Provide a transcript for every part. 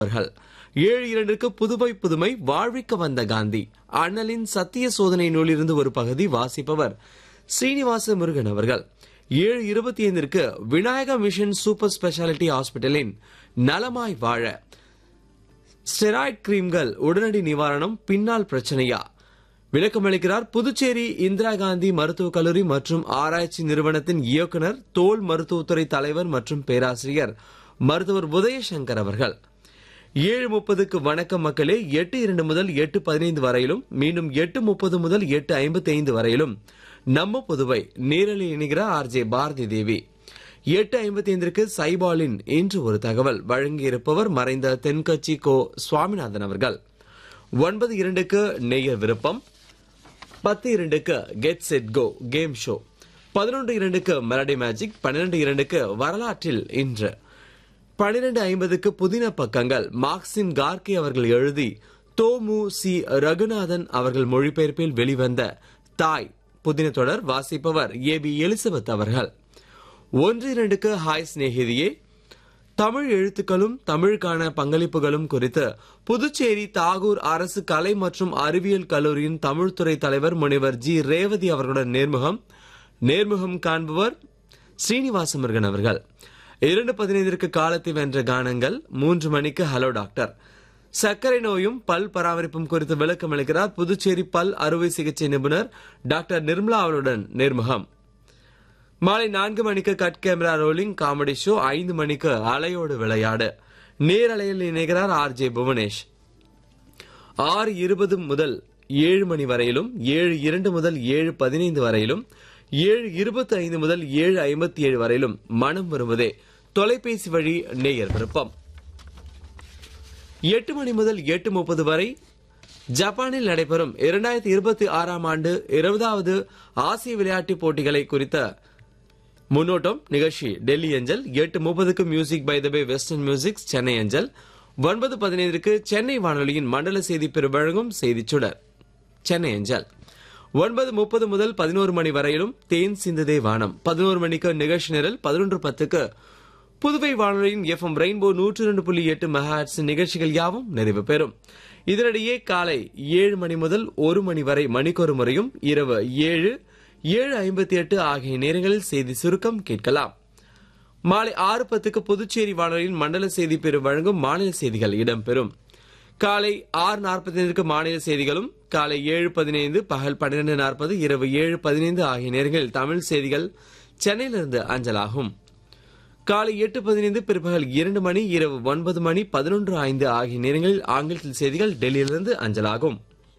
அவர்கள் ஏழு இரண்டிற்கு புதுமை புதுமை வாழ்விக்க வந்த காந்தி அண்ணலின் சத்திய சோதனை நூலிலிருந்து ஒரு பகுதி வாசிப்பவர் ஸ்ரீனிவாச முருகன் அவர்கள் ஏழு இருபத்தி ஐந்திற்கு விநாயகா மிஷன் சூப்பர் ஸ்பெஷாலிட்டி ஹாஸ்பிட்டலின் நலமாய் வாழ ஸ்டெராய்ட் கிரீம்கள் உடனடி நிவாரணம் பின்னால் பிரச்சனையா விளக்கமளிக்கிறார் புதுச்சேரி இந்திரா காந்தி மருத்துவக் கல்லூரி மற்றும் ஆராய்ச்சி நிறுவனத்தின் இயக்குனர் தோல் மருத்துவத்துறை தலைவர் மற்றும் பேராசிரியர் மருத்துவர் உதயசங்கர் அவர்கள் ஏழு முப்பதுக்கு வணக்கம் மக்களே எட்டு இரண்டு முதல் எட்டு பதினைந்து வரையிலும் மீண்டும் எட்டு முப்பது முதல் எட்டு ஐம்பத்தி ஐந்து வரையிலும் நம்ம புதுவை நேரலில் இணைகிறார் ஆர்ஜே பாரதி தேவி எட்டு ஐம்பத்தி ஐந்திற்கு சைபாலின் இன்று ஒரு தகவல் வழங்கியிருப்பவர் மறைந்த தென்கட்சி கோ சுவாமிநாதன் அவர்கள் ஒன்பது இரண்டுக்கு நெய்யர் விருப்பம் பத்து இரண்டுக்கு get set go game show பதினொன்று இரண்டுக்கு மெலடி மேஜிக் பன்னிரண்டு இரண்டுக்கு வரலாற்றில் இன்று பன்னிரண்டு ஐம்பதுக்கு புதின பக்கங்கள் மார்க்சிம் கார்கே அவர்கள் எழுதி தோமு சி ரகுநாதன் அவர்கள் மொழிபெயர்ப்பில் வெளிவந்த தாய் புதின தொடர் வாசிப்பவர் ஏ பி எலிசபெத் அவர்கள் ஒன்று இரண்டுக்கு ஹாய் சிநேகிதியே தமிழ் எழுத்துக்களும் தமிழுக்கான பங்களிப்புகளும் குறித்து புதுச்சேரி தாகூர் அரசு கலை மற்றும் அறிவியல் கல்லூரியின் தமிழ்துறை தலைவர் முனைவர் ஜி ரேவதி அவர்களுடன் நேர்முகம் நேர்முகம் காண்பவர் ஸ்ரீனிவாச முருகன் அவர்கள் இரண்டு பதினைந்திற்கு காலத்தை வென்ற கானங்கள் மூன்று மணிக்கு ஹலோ டாக்டர் சர்க்கரை நோயும் பல் பராமரிப்பும் குறித்து விளக்கம் அளிக்கிறார் புதுச்சேரி பல் அறுவை சிகிச்சை நிபுணர் டாக்டர் நிர்மலா அவருடன் நேர்முகம் மாலை நான்கு மணிக்கு cut camera rolling comedy show ஐந்து மணிக்கு அலையோடு விளையாடு நேரலையில் இணைகிறார் ஆர் ஜே புவனேஷ் ஆறு இருபது முதல் ஏழு மணி வரையிலும் ஏழு இரண்டு முதல் ஏழு பதினைந்து வரையிலும் ஏழு இருபத்தி ஐந்து முதல் ஏழு ஐம்பத்தி ஏழு வரையிலும் மனம் வருவதே தொலைபேசி வழி நேயர் விருப்பம் எட்டு மணி முதல் எட்டு முப்பது வரை ஜப்பானில் நடைபெறும் இரண்டாயிரத்தி இருபத்தி ஆறாம் ஆண்டு இருபதாவது ஆசிய விளையாட்டுப் போட்டிகளை குறித்த முன்னோட்டம் நிகழ்ச்சி டெல்லி அஞ்சல் எட்டு முப்பதுக்கு music by the bay western music Chennai அஞ்சல் ஒன்பது பதினைந்திற்கு சென்னை வானொலியின் மண்டல செய்தி பெரு வழங்கும் செய்திச் சுடர் சென்னை அஞ்சல் ஒன்பது முப்பது முதல் பதினோரு மணி வரையிலும் தேன் சிந்ததே வானம் பதினோரு மணிக்கு நிகழ்ச்சி நிரல் பதினொன்று பத்துக்கு புதுவை வானொலியின் எஃப்எம் ரெயின்போ நூற்று ரெண்டு புள்ளி எட்டு மெகாட்ஸ் நிகழ்ச்சிகள் யாவும் நிறைவு பெறும் இதனிடையே காலை ஏழு மணி முதல் ஒரு மணி வரை மணிக்கொரு முறையும் இரவு ஏழு ஏழு ஐம்பத்தி எட்டு ஆகிய நேரங்களில் செய்தி சுருக்கம் கேட்கலாம் மாலை ஆறு பத்துக்கு புதுச்சேரி வானொலியின் மண்டல செய்தி பெரு வழங்கும் மாநில செய்திகள் இடம்பெறும் காலை ஆறு நாற்பத்தி ஐந்துக்கு மாநில செய்திகளும் காலை ஏழு பதினைந்து பகல் பன்னிரண்டு நாற்பது இரவு ஏழு பதினைந்து ஆகிய நேரங்களில் தமிழ் செய்திகள் சென்னையிலிருந்து அஞ்சலாகும் காலை எட்டு பதினைந்து பிற்பகல் இரண்டு மணி இரவு ஒன்பது மணி பதினொன்று ஐந்து ஆகிய நேரங்களில் ஆங்கிலத்தில் செய்திகள் டெல்லியிலிருந்து அஞ்சலாகும்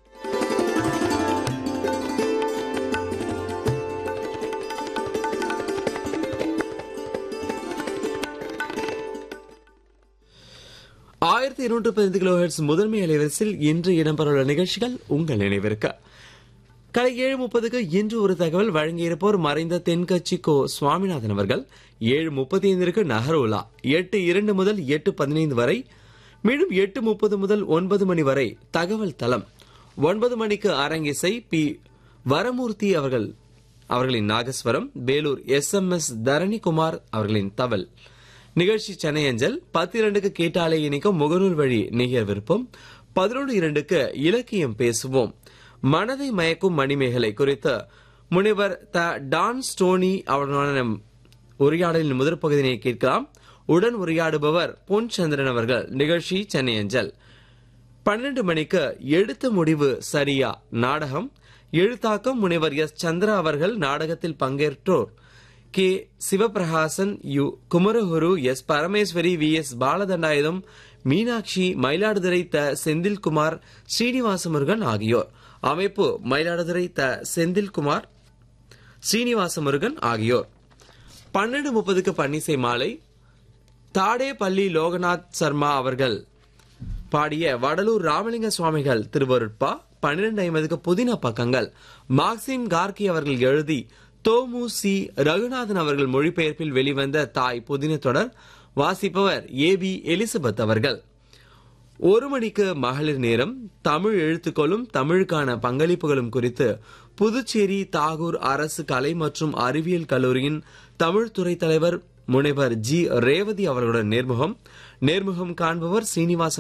ஆயிரத்தி இருநூற்று பதினைந்து கிலோ முதன்மை அலைவரிசையில் இன்று இடம்பெறவுள்ள நிகழ்ச்சிகள் உங்கள் நினைவிருக்க காலை ஏழு முப்பதுக்கு இன்று ஒரு தகவல் வழங்கியிருப்போர் மறைந்த தென்கட்சி கோ சுவாமிநாதன் அவர்கள் ஏழு முப்பத்தி ஐந்திற்கு நகரோலா எட்டு இரண்டு முதல் எட்டு பதினைந்து வரை மீண்டும் எட்டு முப்பது முதல் ஒன்பது மணி வரை தகவல் தளம் ஒன்பது மணிக்கு அரங்கிசை பி வரமூர்த்தி அவர்கள் அவர்களின் nagaswaram Vellore S M S Dharanikumar அவர்களின் தவல் நிகழ்ச்சி சென்னை அஞ்சல் பத்து இரண்டுக்கு கேட்டாலே இணைக்கும் முகநூல் வழி நிகழ் விருப்பம் பதினொன்று இரண்டுக்கு இலக்கியம் பேசுவோம் மனதை மயக்கும் மணிமேகலை குறித்து முனைவர் த டான் ஸ்டோனி அவருடனான உரையாடலின் முதற் பகுதியினை கேட்கலாம் உடன் உரையாடுபவர் பொன் சந்திரன் அவர்கள் நிகழ்ச்சி சென்னை அஞ்சல் பன்னெண்டு மணிக்கு எடுத்த முடிவு சரியா நாடகம் எழுத்தாக்கம் முனைவர் எஸ் சந்திரா அவர்கள் நாடகத்தில் பங்கேற்றோர் K Sivaprakasan U Kumaraguru S Parameswari V S Baladandayutham Meenakshi Mayiladuthurai T Senthilkumar Srinivasa Murugan ஆகியோர் அமைப்பு மயிலாடுதுறை த செந்தில்குமார் ஸ்ரீனிவாச முருகன் ஆகியோர் பன்னெண்டு முப்பதுக்கு பன்னிசை மாலை தாடேபள்ளி லோகநாத் சர்மா அவர்கள் பாடிய வடலூர் ராமலிங்க சுவாமிகள் திருவருட்பா பன்னிரண்டு ஐம்பதுக்கு புதின பக்கங்கள் மார்க்சிம் கார்கி அவர்கள் எழுதி தோமு சி ரகுநாதன் அவர்கள் மொழிபெயர்ப்பில் வெளிவந்த தாய் புதின தொடர் வாசிப்பவர் ஏ பி எலிசபெத் அவர்கள் ஒரு மணிக்கு மகளிர் நேரம் தமிழ் எழுத்துக்களும் தமிழுக்கான பங்களிப்புகளும் குறித்து புதுச்சேரி தாகூர் அரசு கலை மற்றும் அறிவியல் கல்லூரியின் தமிழ் துறை தலைவர் முனைவர் ஜி ரேவதி அவர்களுடன் நேர்முகம் நேர்முகம் காண்பவர் சீனிவாச